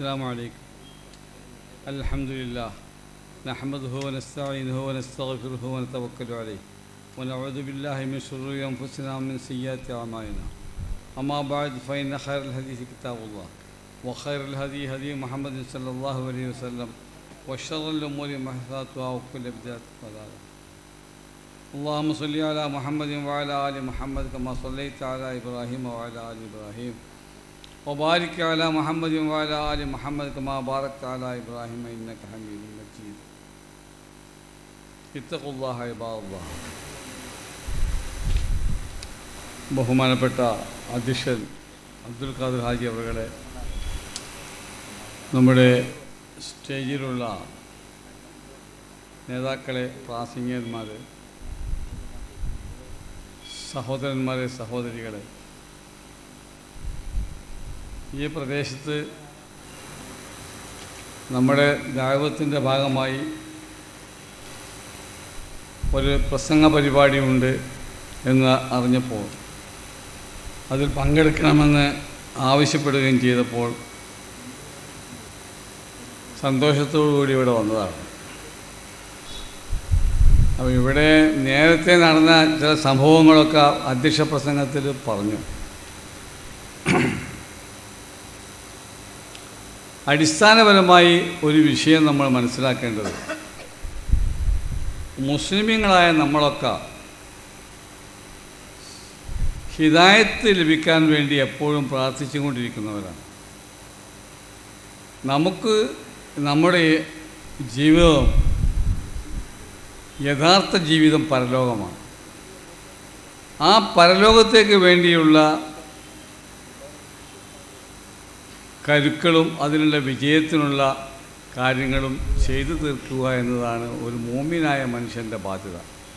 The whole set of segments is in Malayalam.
السلام عليكم الحمد لله نحمده ونستعينه ونستغفره ونتوكل عليه ونعوذ بالله من شرور أنفسنا ومن سيئات أعمالنا أما بعد فإن خير الحديث كتاب الله وخير الهدي هدي محمد صلى الله عليه وسلم وشر الأمور محدثاتها وكل بدعة ضلالة اللهم صل على محمد وعلى آل محمد كما صليت على إبراهيم وعلى آل إبراهيم وبارك على محمد وعلى آل محمد كما باركت على إبراهيم إنك حميد مجيد اتقوا الله عباد الله ബഹുമാനപ്പെട്ട അധ്യക്ഷൻ അബ്ദുൽ ഖാദർ ഹാജി അവരുടെ നമ്മുടെ സ്റ്റേജിലുള്ള നേതാക്കളെ പ്രാസംഗികന്മാർ സഹോദരന്മാരെ സഹോദരികളെ ഈ പ്രദേശത്ത് നമ്മുടെ ദൈവത്തിൻ്റെ ഭാഗമായി ഒരു പ്രസംഗ പരിപാടിയുണ്ട് എന്ന് അറിഞ്ഞപ്പോൾ അതിൽ പങ്കെടുക്കണമെന്ന് ആവശ്യപ്പെടുകയും ചെയ്തപ്പോൾ സന്തോഷത്തോടു കൂടി ഇവിടെ വന്നതാണ് അപ്പോൾ ഇവിടെ നേരത്തെ നടന്ന ചില സംഭവങ്ങളൊക്കെ അധ്യക്ഷ പ്രസംഗത്തിൽ പറഞ്ഞു അടിസ്ഥാനപരമായി ഒരു വിഷയം നമ്മൾ മനസ്സിലാക്കേണ്ടത് മുസ്ലിമീങ്ങളായ നമ്മളൊക്കെ ഹിദായത്ത് ലഭിക്കാൻ വേണ്ടി എപ്പോഴും പ്രാർത്ഥിച്ചുകൊണ്ടിരിക്കുന്നവരാണ് നമുക്ക് നമ്മുടെ ജീവിതം യഥാർത്ഥ ജീവിതം പരലോകമാണ് ആ പരലോകത്തേക്ക് വേണ്ടിയുള്ള കരുക്കളും അതിനുള്ള വിജയത്തിനുള്ള കാര്യങ്ങളും ചെയ്തു തീർക്കുക എന്നതാണ് ഒരു മോമിനായ മനുഷ്യൻ്റെ ബാധ്യത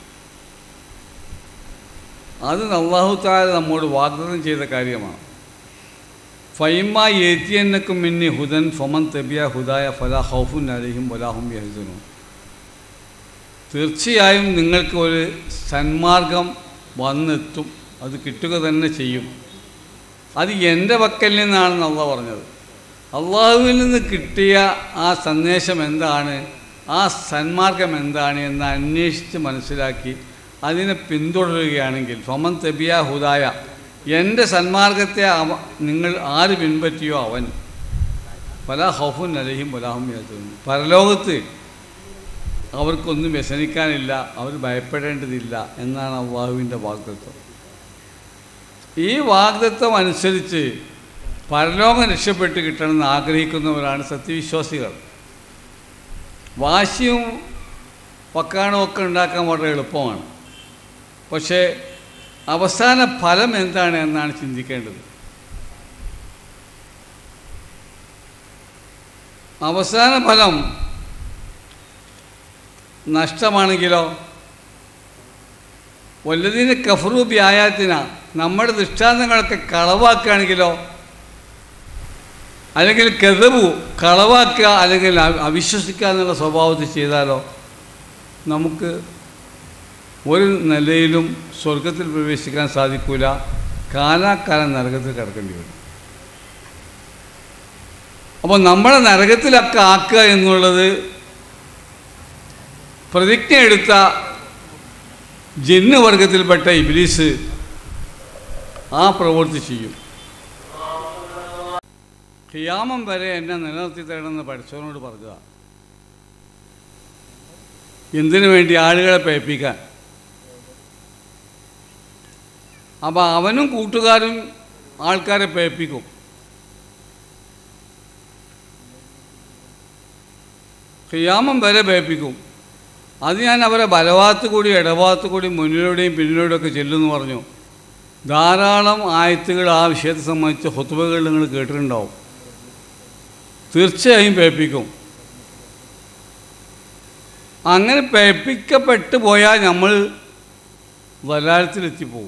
അത് അള്ളാഹു താല നമ്മോട് വാഗ്ദത്തം ചെയ്ത കാര്യമാണ് ഫൈമ ഏത്തിയന്നക്കും മിന്നി ഹുദൻ ഫമൻ തബിയ ഹുദായ ഫലാ ഹൗഫുൻ അലഹിം വലാഹും യഹുദനും തീർച്ചയായും നിങ്ങൾക്ക് ഒരു സന്മാർഗം വന്നെത്തും അത് കിട്ടുക തന്നെ ചെയ്യും അത് എൻ്റെ പക്കൽ നിന്നാണെന്ന് അള്ളാഹ് പറഞ്ഞത് അള്ളാഹുവിൽ നിന്ന് കിട്ടിയ ആ സന്ദേശം എന്താണ് ആ സന്മാർഗം എന്താണ് എന്ന് അന്വേഷിച്ച് മനസ്സിലാക്കി അതിനെ പിന്തുടരുകയാണെങ്കിൽ ഫമൻ തെബിയ ഹുദായ എൻ്റെ സന്മാർഗത്തെ അവ നിങ്ങൾ ആര് പിൻപറ്റിയോ അവൻ പല ഹൗഫുൻ അലഹിം പലാഹും യാതൊന്നും പരലോകത്ത് അവർക്കൊന്നും വ്യസനിക്കാനില്ല അവർ ഭയപ്പെടേണ്ടതില്ല എന്നാണ് അള്ളാഹുവിൻ്റെ വാഗ്ദത്വം ഈ വാഗ്ദത്വം അനുസരിച്ച് പരലോകം രക്ഷപ്പെട്ട് കിട്ടണമെന്ന് ആഗ്രഹിക്കുന്നവരാണ് സത്യവിശ്വാസികൾ വാശിയും വക്കാണും ഒക്കെ ഉണ്ടാക്കാൻ വളരെ എളുപ്പമാണ് പക്ഷേ അവസാന ഫലം എന്താണ് എന്നാണ് ചിന്തിക്കേണ്ടത് അവസാന ഫലം നഷ്ടമാണെങ്കിലോ വല്ലതിന് കഫറൂബി ആയാത്തിന നമ്മുടെ ദൃഷ്ടാന്തങ്ങളൊക്കെ കളവാക്കുകയാണെങ്കിലോ അല്ലെങ്കിൽ കെതബു കളവാക്കുക അല്ലെങ്കിൽ അവിശ്വസിക്കുക എന്നുള്ള സ്വഭാവത്തിൽ ചെയ്താലോ നമുക്ക് ഒരു നിലയിലും സ്വർഗത്തിൽ പ്രവേശിക്കാൻ സാധിക്കില്ല കാലാകാലം നരകത്തിൽ കിടക്കേണ്ടി വരും അപ്പോൾ നമ്മളെ നരകത്തിലൊക്കെ ആക്കുക എന്നുള്ളത് പ്രതിജ്ഞ എടുത്ത ജിന്ന് വർഗത്തിൽപ്പെട്ട ഇബ്ലീസ് ആ പ്രവൃത്തി ചെയ്യും ഖിയാമം വരെ എന്നെ നിലനിർത്തി തരണമെന്ന് പഠിച്ചവനോട് പറഞ്ഞത എന്തിനു വേണ്ടി ആളുകളെ പേപ്പിക്കാൻ അപ്പോൾ അവനും കൂട്ടുകാരും ആൾക്കാരെ പേപ്പിക്കും ഖിയാമം വരെ പേപ്പിക്കും അത് ഞാൻ അവരെ ബലഭാഗത്ത് കൂടി ഇടഭാഗത്ത് കൂടി മുന്നിലൂടെയും പിന്നിലൂടെയും ഒക്കെ ചെല്ലുമെന്ന് പറഞ്ഞു ധാരാളം ആയത്തുകൾ ആ വിഷയത്തെ സംബന്ധിച്ച് ഹൊത്തുവകൾ നിങ്ങൾ കേട്ടിട്ടുണ്ടാവും തീർച്ചയായും പേപ്പിക്കും അങ്ങനെ പേപ്പിക്കപ്പെട്ടു പോയാൽ നമ്മൾ വലാരത്തിലെത്തിപ്പോവും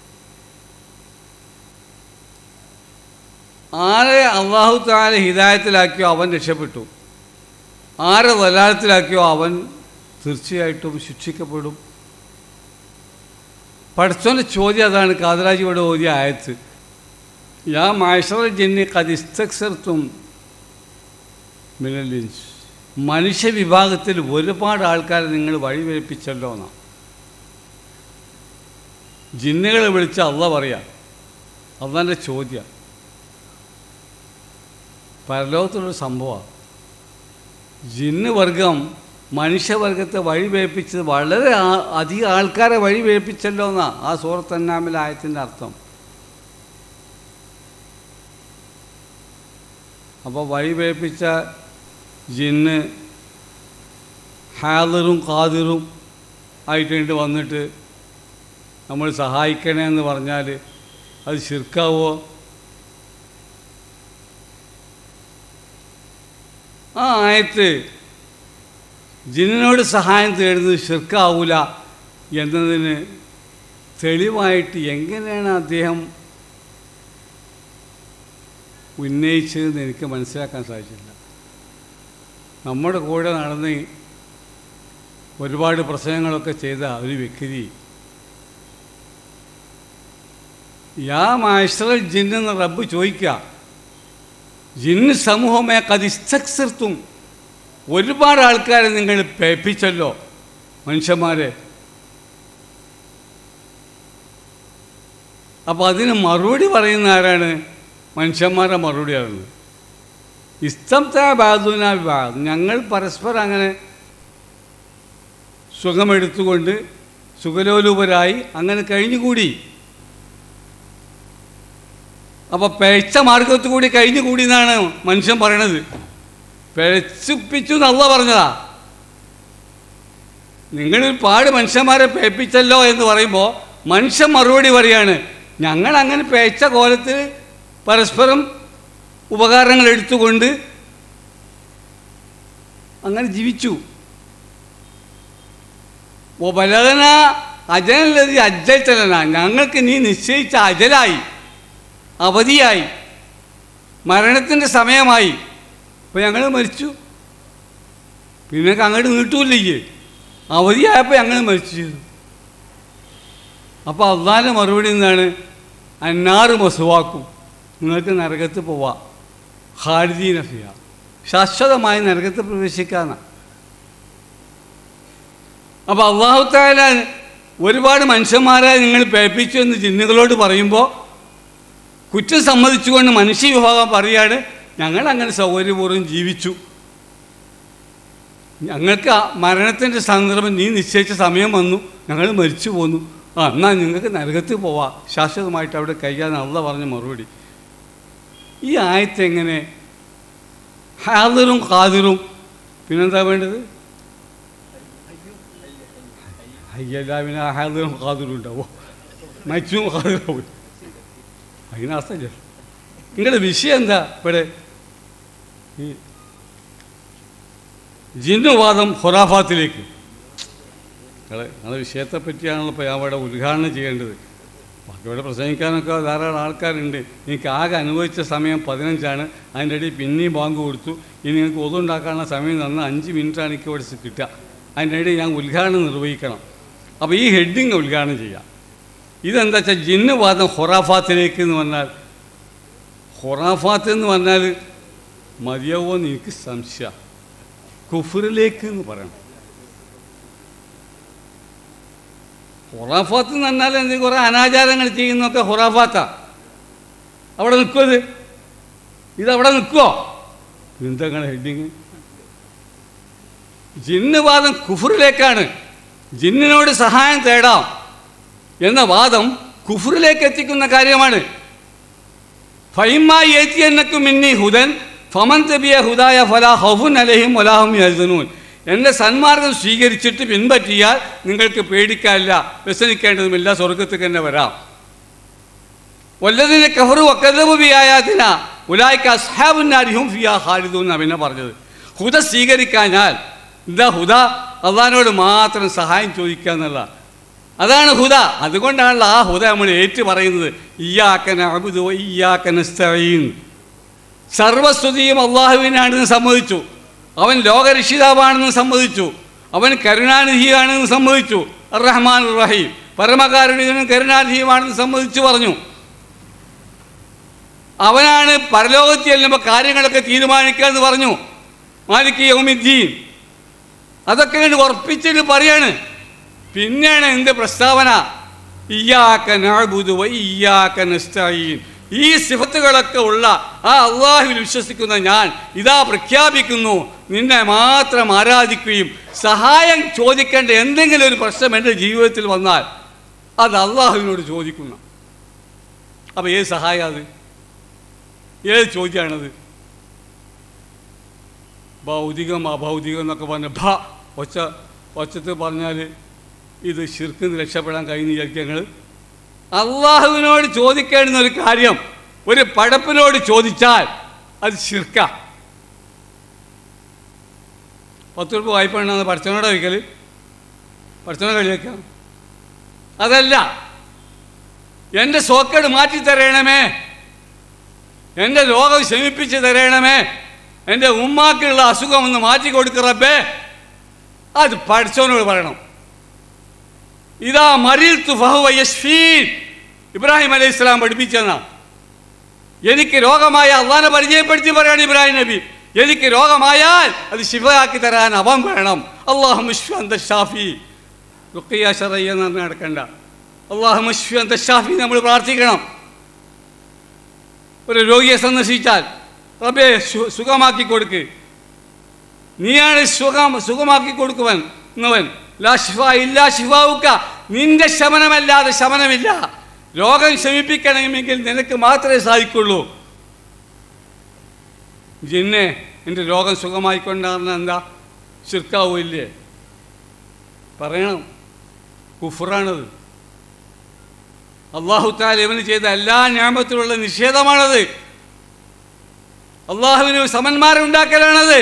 ആരെ അള്ളാഹു താല ഹിദായത്തിലാക്കിയോ അവൻ രക്ഷപ്പെട്ടു ആരെ വലാരത്തിലാക്കിയോ അവൻ തീർച്ചയായിട്ടും ശിക്ഷിക്കപ്പെടും പഠിച്ചോൻ്റെ ചോദ്യം അതാണ് കാതരാജിയുടെ ഓതിയ ആയത്ത് യാ മാഷറ ജന്നി കതിസ്തക്സർത്തും മിനലിൻസ് മനുഷ്യ വിഭാഗത്തിൽ ഒരുപാട് ആൾക്കാരെ നിങ്ങൾ വഴിവെപ്പിച്ചല്ലോ എന്നാണ് ജിന്നുകളെ വിളിച്ച് അള്ള പറയാം അള്ളാൻ്റെ ചോദ്യം പരലോകത്തുള്ളൊരു സംഭവമാണ് ജിന്ന് വർഗം മനുഷ്യവർഗത്തെ വഴിവേപ്പിച്ചത് വളരെ ആ- അധികം ആൾക്കാരെ വഴിവേപ്പിച്ചല്ലോ എന്നാ ആ സൂറത്തന്നാമിലെ ആയത്തിൻ്റെ അർത്ഥം അപ്പോൾ വഴിവേപ്പിച്ച ജിന്ന് ഹാദറും ഖാദിറും ആയിട്ടുണ്ട് വന്നിട്ട് നമ്മൾ സഹായിക്കണേ എന്ന് പറഞ്ഞാൽ അത് ശിർക്കാവോ ആ ആയത്ത് ജിന്നിനോട് സഹായം തേടുന്നത് ഷിർക്കാവൂല എന്നതിന് തെളിവായിട്ട് എങ്ങനെയാണ് അദ്ദേഹം ഉന്നയിച്ചതെന്ന് എനിക്ക് മനസ്സിലാക്കാൻ സാധിച്ചില്ല നമ്മുടെ കൂടെ നടന്ന് ഒരുപാട് പ്രസംഗങ്ങളൊക്കെ ചെയ്ത ഒരു വ്യക്തി യാ മാഷറൽ ജിന്നെന്ന് റബ്ബ് ചോദിക്കുക ജിന്ന് സമൂഹമേ കതിസ്തക്സിർത്തും ഒരുപാട് ആൾക്കാരെ നിങ്ങൾ പേപ്പിച്ചല്ലോ മനുഷ്യന്മാരെ അപ്പോൾ അതിന് മറുപടി പറയുന്ന ആരാണ് മനുഷ്യന്മാരുടെ മറുപടിയാണ് ഇസ്തംത ബാദുന ബാദ് ഞങ്ങൾ പരസ്പരം അങ്ങനെ സുഖമെടുത്തുകൊണ്ട് സുഖലോലുപരായി അങ്ങനെ കഴിഞ്ഞുകൂടി അപ്പോൾ പിഴച്ച മാർഗത്തു കൂടി കഴിഞ്ഞുകൂടി എന്നാണ് മനുഷ്യൻ പറയണത് പിഴച്ചിപ്പിച്ചു എന്നല്ല പറഞ്ഞതാ നിങ്ങൾ പാട് മനുഷ്യന്മാരെ പേപ്പിച്ചല്ലോ എന്ന് പറയുമ്പോൾ മനുഷ്യൻ മറുപടി പറയാണ് ഞങ്ങൾ അങ്ങനെ പേച്ച കോലത്തിൽ പരസ്പരം ഉപകാരങ്ങൾ എടുത്തുകൊണ്ട് അങ്ങനെ ജീവിച്ചു ഓ ബലകന അജനല്ലതി അജ്ജലന ഞങ്ങൾക്ക് നീ നിശ്ചയിച്ച അജലായി അവധിയായി മരണത്തിൻ്റെ സമയമായി അപ്പോൾ ഞങ്ങൾ മരിച്ചു പിന്നെ അങ്ങോട്ട് നീട്ടൂല്ലേ അവധിയായപ്പോൾ ഞങ്ങൾ മരിച്ചു ചെയ്തു അപ്പോൾ അള്ളാൻ്റെ മറുപടി എന്താണ് അന്നാറ് മസുവാക്കും നിങ്ങൾക്ക് നരകത്ത് പോവാം ഹാരിദീന ഫിയ ശാശ്വതമായി നരകത്ത് പ്രവേശിക്കാനാണ് അപ്പോൾ അള്ളാഹുത്താല ഒരുപാട് മനുഷ്യന്മാരെ നിങ്ങൾ പേപ്പിച്ചു എന്ന് ജിന്നുകളോട് പറയുമ്പോൾ കുറ്റം സമ്മതിച്ചുകൊണ്ട് മനുഷ്യ വിഭാഗം പറയാണ് ഞങ്ങൾ അങ്ങനെ സൗകര്യപൂർവ്വം ജീവിച്ചു ഞങ്ങൾക്ക് ആ മരണത്തിൻ്റെ സന്ദർഭം നീ നിശ്ചയിച്ച സമയം വന്നു ഞങ്ങൾ മരിച്ചു പോന്നു ആ എന്നാൽ നിങ്ങൾക്ക് നരകത്തിൽ പോവാം ശാശ്വതമായിട്ട് അവിടെ കഴിയാന്ന് അള്ള പറഞ്ഞ മറുപടി ഈ ആയത്ത് എങ്ങനെ ഹാദിറും ഖാദിറും പിന്നെന്താ വേണ്ടത് അയ്യല്ല പിന്നെ ഹാദിറും ഖാദിറും ഉണ്ടാവോ മരിച്ചും ഖാദിറാവും അതിനർത്ഥമില്ല നിങ്ങളുടെ വിഷയം എന്താ ഇവിടെ ഈ ജിന്നുവാദം ഹൊറാഫാത്തിലേക്ക് നിങ്ങളെ നിങ്ങളുടെ വിഷയത്തെ പറ്റിയാണല്ലോ ഇപ്പോൾ ഞാൻ ഇവിടെ ഉദ്ഘാടനം ചെയ്യേണ്ടത് ബാക്കിയുടെ പ്രസംഗിക്കാനൊക്കെ ധാരാളം ആൾക്കാരുണ്ട് എനിക്ക് ആകെ അനുഭവിച്ച സമയം പതിനഞ്ചാണ് അതിൻ്റെ ഇടയിൽ പിന്നെയും ബാങ്ക് കൊടുത്തു ഇനി നിങ്ങൾക്ക് ഒതുണ്ടാക്കാനുള്ള സമയം തന്ന അഞ്ച് മിനിറ്റാണ് എനിക്ക് ഇവിടെ കിട്ടുക അതിൻ്റെ ഇടയിൽ ഞാൻ ഉദ്ഘാടനം നിർവഹിക്കണം അപ്പോൾ ഈ ഹെഡിങ് ഉദ്ഘാടനം ചെയ്യാം ഇതെന്താ വെച്ചാൽ ജിന്നുവാദം ഹൊറാഫാത്തിലേക്ക് എന്ന് പറഞ്ഞാൽ ഹൊറാഫാത്ത് എന്ന് പറഞ്ഞാൽ മതിയാവോ എന്ന് എനിക്ക് സംശയം കുഫറിലേക്ക് എന്ന് പറയണം ഹുറാഫാത്ത് എന്ന് പറഞ്ഞാൽ എന്ത് കുറേ അനാചാരങ്ങൾ ചെയ്യുന്നതൊക്കെ ഹുറാഫാത്താ അവിടെ നിൽക്കുമോ ഇത് ഇതവിടെ നിൽക്കുമോ എന്താണ് ഹെഡിങ് ജിന്ന് വാദം കുഫറിലേക്കാണ് ജിന്നിനോട് സഹായം തേടാം എന്ന വാദം കുഫറിലേക്ക് എത്തിക്കുന്ന കാര്യമാണ് ഫൈമായി ഏറ്റി എന്നക്കും മിന്നി ഹുദൻ ഫമൻ തബിയ ഹുദായ ഫലാ ഹൗഫുൻ അലഹിം വലാഹും യസനൂൻ എൻ്റെ സന്മാർഗം സ്വീകരിച്ചിട്ട് പിൻപറ്റിയാൽ നിങ്ങൾക്ക് പേടിക്കാനില്ല വ്യസനിക്കേണ്ടതുമില്ല സ്വർഗത്തിൽ തന്നെ വരാം വല്ലതിനെ കഫറു വക്കതബിയായാതിന ഉലായ്ക്ക് അസ്ഹാബുന്നാരിഹും ഫിയാ ഖാലിദൂൻ എന്നാണ് പിന്നെ പറഞ്ഞത് ഹുദ സ്വീകരിക്കാഞ്ഞാൽ എന്താ ഹുദ അള്ളഹാനോട് മാത്രം സഹായം ചോദിക്കുക എന്നുള്ള അതാണ് ഹുദ അതുകൊണ്ടാണല്ലോ ആ ഹുദ നമ്മൾ ഏറ്റു പറയുന്നത് ഇയ്യാക്കന അബുദു ഇയ്യാക്കന സ്തഈൻ സർവസ്തുതിയും അള്ളാഹുവിനാണെന്ന് സമ്മതിച്ചു അവൻ ലോകരക്ഷിതാവാണെന്ന് സമ്മതിച്ചു അവൻ കരുണാനിധിയാണെന്ന് സമ്മതിച്ചു റഹ്മാൻ റഹീം പരമകാരുണികനും കരുണാനിധിയുമാണെന്ന് സമ്മതിച്ചു പറഞ്ഞു അവനാണ് പരലോകത്തിൽ ചെല്ലുമ്പോൾ കാര്യങ്ങളൊക്കെ തീരുമാനിക്കുക എന്ന് പറഞ്ഞു മാലിക് യൗമിദ്ദീൻ അതൊക്കെ കണ്ട് ഉറപ്പിച്ചിട്ട് പറയാണ് പിന്നെയാണ് എൻ്റെ പ്രസ്താവന ഇയ്യാക്ക നഅ്ബുദു വ ഇയ്യാക്ക നസ്തഈൻ ഈ സിഫത്തുകളൊക്കെ ഉള്ള ആ അള്ളാഹുവിൽ വിശ്വസിക്കുന്ന ഞാൻ ഇതാ പ്രഖ്യാപിക്കുന്നു നിന്നെ മാത്രം ആരാധിക്കുകയും സഹായം ചോദിക്കേണ്ട എന്തെങ്കിലും ഒരു പ്രശ്നം എൻ്റെ ജീവിതത്തിൽ വന്നാൽ അത് അള്ളാഹുവിനോട് ചോദിക്കുന്ന അപ്പോൾ ഏത് സഹായം അത് ഏത് ചോദ്യമാണത് ഭൗതികം അഭൗതികം എന്നൊക്കെ പറഞ്ഞ ഭ ഒച്ച ഒച്ചത്ത് പറഞ്ഞാൽ ഇത് ശിർക്കിന്ന് രക്ഷപ്പെടാൻ കഴിയുന്ന വിചാരിക്കുക ഞങ്ങൾ അള്ളാഹുവിനോട് ചോദിക്കേണ്ടുന്ന ഒരു കാര്യം ഒരു പടപ്പിനോട് ചോദിച്ചാൽ അത് ശിർക്ക പത്ത് രൂപ വായ്പ ഉണ്ടെന്ന് പഠിച്ചവനോട് ചോദിക്കൽ പഠിച്ചവനെ കളിയാക്കാം അതല്ല എൻ്റെ സോക്കേട് മാറ്റി തരയണമേ എൻ്റെ രോഗം ശമിപ്പിച്ച് തരയണമേ എൻ്റെ ഉമ്മാക്കുള്ള അസുഖം ഒന്ന് മാറ്റി കൊടുക്കറബേ അത് പഠിച്ചവനോട് പറയണം ഇതാ മരിൽ തുഫഹുവ യശ്ഫീൻ ഇബ്രാഹിം അലൈഹി ഇസ്ലാം പഠിപ്പിച്ചെന്ന എനിക്ക് രോഗമായ അള്ളാനെ പരിചയപ്പെടുത്തി പറയാണ് ഇബ്രാഹിം നബി എനിക്ക് രോഗമായാൽ അത് ശിവയാക്കി തരാൻ അവൻ വേണം അള്ളാഹു മുഷ്വന്ത ഷാഫി റുക്കിയ ഷറയ്യ എന്ന് പറഞ്ഞ് നടക്കണ്ട അള്ളാഹു മുഷ്വന്ത ഷാഫി നമ്മൾ പ്രാർത്ഥിക്കണം ഒരു രോഗിയെ സന്ദർശിച്ചാൽ റബ്ബേ സു- സുഖമാക്കി കൊടുക്ക് നീയാണ് സുഖം സുഖമാക്കി കൊടുക്കുവൻ എന്നവൻ ലാ ശിഫ ഇല്ലാ ശിഫാവുക്ക നിന്റെ ശമനമല്ലാതെ ശമനമില്ല രോഗം ശമിപ്പിക്കണമെങ്കിൽ നിനക്ക് മാത്രമേ സാധിക്കുള്ളൂ ജിന്നെ എൻ്റെ രോഗം സുഖമായിക്കൊണ്ടാർന്ന എന്താ ശിർക്കാവില്ലേ പറയണം കുഫറാണത് അള്ളാഹു താല ഇവന് ചെയ്ത എല്ലാ ഞാമത്തിലുള്ള നിഷേധമാണത് അള്ളാഹുവിന് സമന്മാരെ ഉണ്ടാക്കലാണത്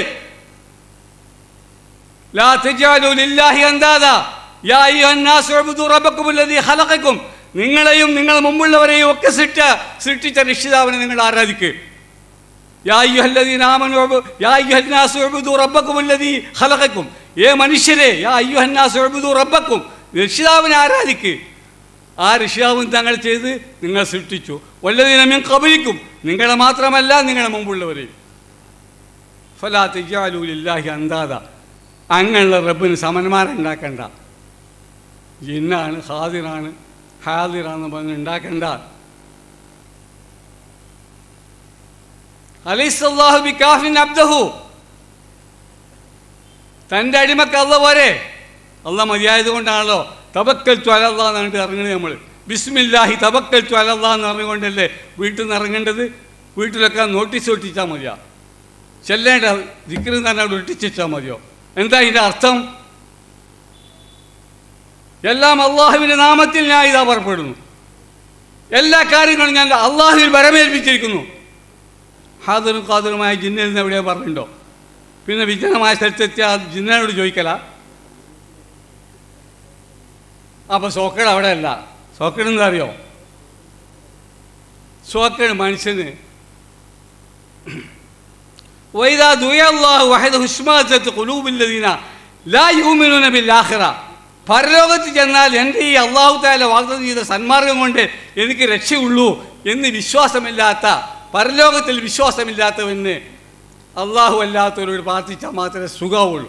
لا تجعلوا لله أندادا يا أيها الناس اعبدوا ربكم الذي خلقكم നിങ്ങളെയും നിങ്ങൾ മുമ്പുള്ളവരെയും ഒക്കെ സൃഷ്ട സൃഷ്ടിച്ച രക്ഷിതാവിനെ നിങ്ങൾ ആരാധിക്കുക യാ അയ്യുഹല്ലദീന ആമനു ഉഅ്ബു- യാ അയ്യുഹന്നാസു ഉഅ്ബുദു റബ്ബക്കും അല്ലദീ ഖലഖക്കും ഏ മനുഷ്യരെ യാ അയ്യുഹന്നാസു ഉഅ്ബുദു റബ്ബക്കും രക്ഷിതാവിനെ ആരാധിക്കുക ആ രക്ഷിതാവും തങ്ങൾ ചെയ്ത് നിങ്ങൾ സൃഷ്ടിച്ചു വല്ലതീന മിൻ ഖബലിക്കും നിങ്ങളെ മാത്രമല്ല നിങ്ങളെ മുമ്പുള്ളവരെയും ഫലാ തജാലു ലില്ലാഹി അന്താദ അങ്ങനെയുള്ള റബ്ബിന് സമന്മാരുണ്ടാക്കണ്ട ജിന്നാണ് ഹാദിറാണ് ഹാദിറാന്ന് പറഞ്ഞ് ഉണ്ടാക്കണ്ട അലൈസല്ലാഹു ബി കാഫിൻ അബ്ദഹു തൻ്റെ അടിമക്ക് അല്ല പോരെ അല്ല മതിയായത് കൊണ്ടാണല്ലോ തബക്കൽ ത്വലല്ല എന്നിട്ട് ഇറങ്ങുന്നത് നമ്മൾ ബിസ്മില്ലാഹി തബക്കൽ ത്വലല്ല എന്ന് പറഞ്ഞുകൊണ്ടല്ലേ വീട്ടിൽ നിന്ന് ഇറങ്ങേണ്ടത് വീട്ടിലൊക്കെ നോട്ടീസ് ഒട്ടിച്ചാൽ മതിയാ ചെല്ലേണ്ട ദിക്കറ് തന്നെ അവിടെ ഒട്ടിച്ചാൽ മതിയോ എന്താ ഇതിൻ്റെ അർത്ഥം എല്ലാം അള്ളാഹുവിൻ്റെ നാമത്തിൽ ഞാൻ ഇതാ പുറപ്പെടുന്നു എല്ലാ കാര്യങ്ങളും ഞാൻ അള്ളാഹുവിൽ വരമേൽപ്പിച്ചിരിക്കുന്നു ഹാദറും ഖാദറുമായ ജിന്നിൽ നിന്ന് എവിടെയോ പറഞ്ഞിട്ടുണ്ടോ പിന്നെ വിജനമായ സ്ഥലത്തെത്തിയ ആ ജിന്നനോട് ചോദിക്കല അപ്പോൾ സോക്കേട് അവിടെ അല്ല സോക്കേട് എന്താ അറിയോ സോക്കേട് മനുഷ്യന് وإذا دعي الله وحده اشمأزت قلوب الذين لا يؤمنون بالآخرة പരലോകത്ത് ചെന്നാൽ എൻ്റെ ഈ അള്ളാഹു താല വാഗ്ദത്തം ചെയ്ത സന്മാർഗം കൊണ്ട് എനിക്ക് രക്ഷയുള്ളൂ എന്ന് വിശ്വാസമില്ലാത്ത പരലോകത്തിൽ വിശ്വാസമില്ലാത്തവന് അള്ളാഹു അല്ലാത്തവരോട് പ്രാർത്ഥിച്ചാൽ മാത്രമേ സുഖമുള്ളൂ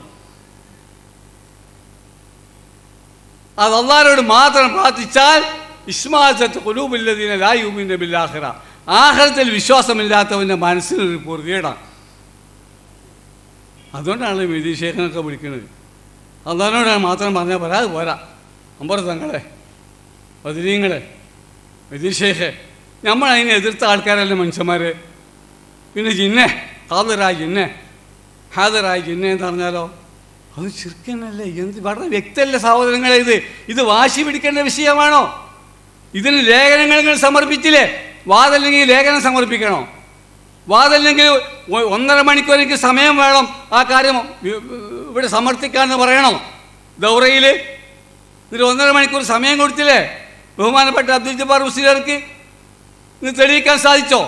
അത് അള്ളാഹിനോട് മാത്രം പ്രാർത്ഥിച്ചാൽ ഇസ്മാസത്ത് കുലൂബില്ലതിനെ ലായുമിൻ്റെ ബില്ലാഹിറ ആഹ്റത്തിൽ വിശ്വാസമില്ലാത്തവൻ്റെ മനസ്സിനൊരു പൊറുതിയിടാം അതുകൊണ്ടാണ് വിദേശേഖനൊക്കെ വിളിക്കുന്നത് അള്ളഹാനോട് മാത്രം പറഞ്ഞാൽ പോരാ അത് പോരാ അമ്പർത്തങ്ങളെ പതിരീങ്ങളെ വിദേശേഖെ നമ്മൾ അതിനെ എതിർത്ത ആൾക്കാരല്ലേ മനുഷ്യന്മാർ പിന്നെ ജിന്നെ ഹാദറായ ജിന്നെ ഹാദറായ ജിന്നെ എന്ന് പറഞ്ഞാലോ അത് ചെറുക്കനല്ലേ എന്ത് വളരെ വ്യക്തമല്ല സഹോദരങ്ങളെ ഇത് ഇത് വാശി പിടിക്കേണ്ട വിഷയമാണോ ഇതിന് ലേഖനങ്ങൾ നിങ്ങൾ സമർപ്പിച്ചില്ലേ വാദല്ലെങ്കിൽ ലേഖനം സമർപ്പിക്കണോ വാദല്ലെങ്കിൽ ഒ- ഒന്നര മണിക്കൂർ എനിക്ക് സമയം വേണം ആ കാര്യം ഇ- ഇവിടെ സമർത്ഥിക്കാമെന്ന് പറയണോ ദൗറയിൽ ഇതിൽ ഒന്നര മണിക്കൂർ സമയം കൊടുത്തില്ലേ ബഹുമാനപ്പെട്ട അബ്ദുൽ ജബ്ബാർ മുസ്ലിർക്ക് ഇത് തെളിയിക്കാൻ സാധിച്ചോ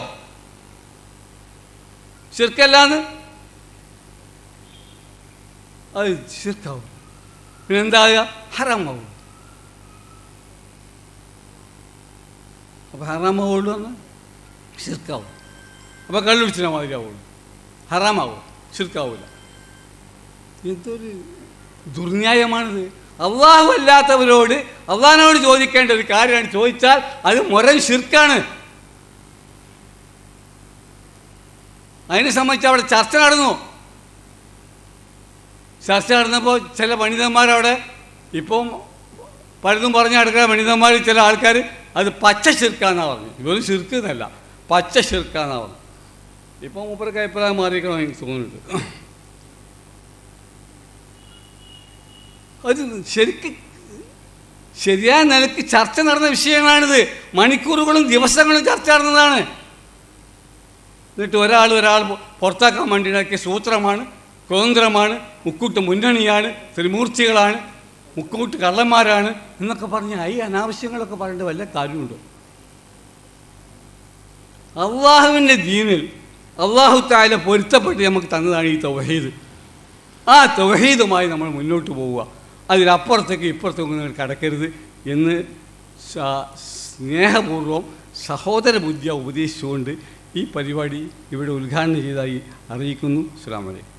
ശിർക്കല്ലാന്ന് അത് ശിർക്കാവും പിന്നെ എന്താകുക ഹറാമാവും അപ്പോൾ ഹറാമാവുള്ളൂ എന്ന് ശിർക്കാവും അപ്പോൾ കള്ളുടിച്ചിന മാതിരിയാവുള്ളൂ ഹറാമാവും ശിർക്കാവില്ല എന്തൊരു ദുർന്യായമാണിത് അള്ളാഹു അല്ലാത്തവരോട് അള്ളാഹിനോട് ചോദിക്കേണ്ട ഒരു കാര്യമാണ് ചോദിച്ചാൽ അത് മുരൻ ശിർക്കാണ് അതിനെ സംബന്ധിച്ച് അവിടെ ചർച്ച നടന്നു ചർച്ച നടന്നപ്പോൾ ചില പണ്ഡിതന്മാരവിടെ ഇപ്പം പലതും പറഞ്ഞു നടക്കുന്ന പണ്ഡിതന്മാർ ചില ആൾക്കാർ അത് പച്ച ശിർക്കാന്നാണ് പറഞ്ഞു ഇവരും ശിർക്ക് എന്നല്ല പച്ച ശിർക്കാന്നാണ് പറഞ്ഞു ഇപ്പം മൂപ്പർക്ക് അഭിപ്രായം മാറിയിരിക്കണം എനിക്ക് തോന്നുന്നുണ്ട് അത് ശരിക്ക് ശരിയായ നിലയ്ക്ക് ചർച്ച നടന്ന വിഷയങ്ങളാണിത് മണിക്കൂറുകളും ദിവസങ്ങളും ചർച്ച നടന്നതാണ് എന്നിട്ട് ഒരാൾ ഒരാൾ പുറത്താക്കാൻ വേണ്ടി ഉണ്ടാക്കിയ സൂത്രമാണ് സ്വതന്ത്രമാണ് മുക്കൂട്ട് മുന്നണിയാണ് ത്രിമൂർത്തികളാണ് മുക്കൂട്ട് കള്ളന്മാരാണ് എന്നൊക്കെ പറഞ്ഞ് ഈ അനാവശ്യങ്ങളൊക്കെ പറയേണ്ട വല്ല കാര്യമുണ്ടോ അള്ളാഹുവിൻ്റെ ദീനിൽ അള്ളാഹു താല പൊരുത്തപ്പെട്ട് നമുക്ക് തന്നതാണ് ഈ തൗഹീദ് ആ തൗഹീദുമായി നമ്മൾ മുന്നോട്ട് പോവുക അതിലപ്പുറത്തേക്ക് ഇപ്പുറത്തേക്ക് നിങ്ങൾ കടക്കരുത് എന്ന് സ- സ്നേഹപൂർവ്വം സഹോദര ബുദ്ധിയ ഉപദേശിച്ചുകൊണ്ട് ഈ പരിപാടി ഇവിടെ ഉദ്ഘാടനം ചെയ്തതായി അറിയിക്കുന്നു അസ്സാം വലൈക്കും